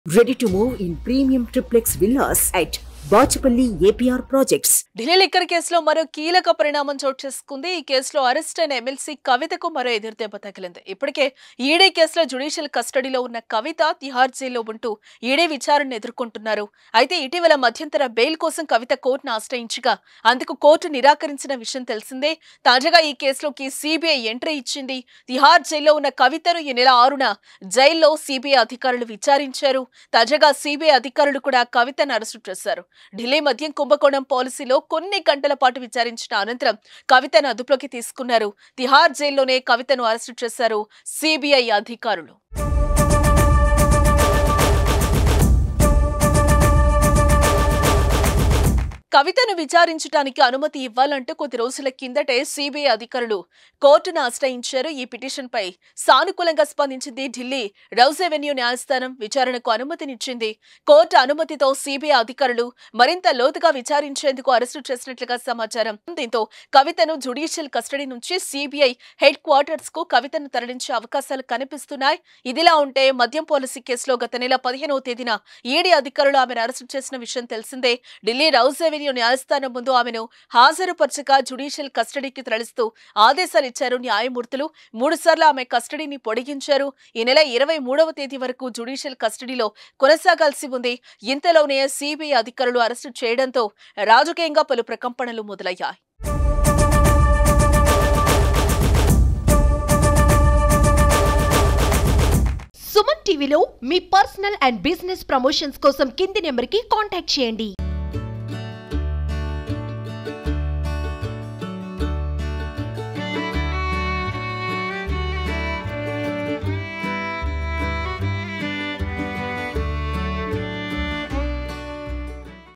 Ready to move in premium triplex villas at Bachapalli APR Projects. Delhi liquor కేసులో మరో కీలక పరిణామం చోటు చేసుకుంది ఈ కేసులో అరెస్ట్ అయిన ఎమ్మెల్సీ కవితకు మరో ఎదురుదెబ్బ తగిలింది ఇప్పటికే ఈడీ కేసులో జ్యుడిషియల్ కస్టడీలో ఉన్న కవిత తిహార్ జైల్లో ఉంటూ ఈడీ విచారణను ఎదుర్కొంటున్నారు అయితే ఇటీవల మధ్యంతర బెయిల్ కోసం కవిత కోర్టును ఆశ్రయించగా అందుకు కోర్టు నిరాకరించిన విషయం తెలిసిందే తాజాగా ఈ కేసులోకి సిబిఐ ఎంట్రీ ఇచ్చింది తిహార్ జైల్లో ఉన్న కవితను ఈ నెల ఆరున జైల్లో సిబిఐ అధికారులు విచారించారు తాజాగా సిబిఐ అధికారులు కూడా కవితను అరెస్టు చేశారు ఢిల్లీ మద్యం కుంభకోణం పాలసీలో కొన్ని గంటల పాటు విచారించిన అనంతరం కవితను అదుపులోకి తీసుకున్నారు తిహార్ జైల్లోనే కవితను అరెస్టు చేశారు సిబిఐ అధికారులు కవితను విచారించడానికి అనుమతి ఇవ్వాలంటూ కొద్ది రోజుల కిందటే సిబిఐ అధికారులు కోర్టును ఆశ్రయించారు ఈ పిటిషన్పై సానుకూలంగా స్పందించింది ఢిల్లీ రౌజ్ అవెన్యూ న్యాయస్థానం విచారణకు అనుమతినిచ్చింది కోర్టు అనుమతితో సిబిఐ అధికారులు మరింత లోతుగా విచారించేందుకు అరెస్టు చేసినట్లుగా సమాచారం దీంతో కవితను జుడిషియల్ కస్టడీ నుంచి సిబిఐ హెడ్ క్వార్టర్స్ కు కవితను తరలించే అవకాశాలు కనిపిస్తున్నాయి ఇదిలా ఉంటే మద్యం పాలసీ కేసులో గత నెల పదిహేనవ తేదీన ఈడీ అధికారులు ఆమెను అరెస్టు చేసిన విషయం తెలిసిందే ఢిల్లీ రౌజ్ అవెన్యూ న్యాయస్థానం ముందు ఆమెను హాజరుపరచగా జుడిషియల్ కస్టడీకి తరలిస్తూ ఆదేశాలు ఇచ్చారు న్యాయమూర్తులు మూడుసార్లు ఆమె కస్టడీని పొడిగించారు ఈ నెల ఇరవై మూడవ తేదీ వరకు జుడిషియల్ కస్టడీలో కొనసాగాల్సి ఉంది ఇంతలోనే సిబిఐ అధికారులు అరెస్టు చేయడంతో రాజకీయంగా పలు ప్రకంపనలు మొదలయ్యాయి సుమన్ టీవీలో మీ పర్సనల్ అండ్ బిజినెస్ ప్రమోషన్స్ కోసం కింది నెంబర్కి కాంటాక్ట్ చేయండి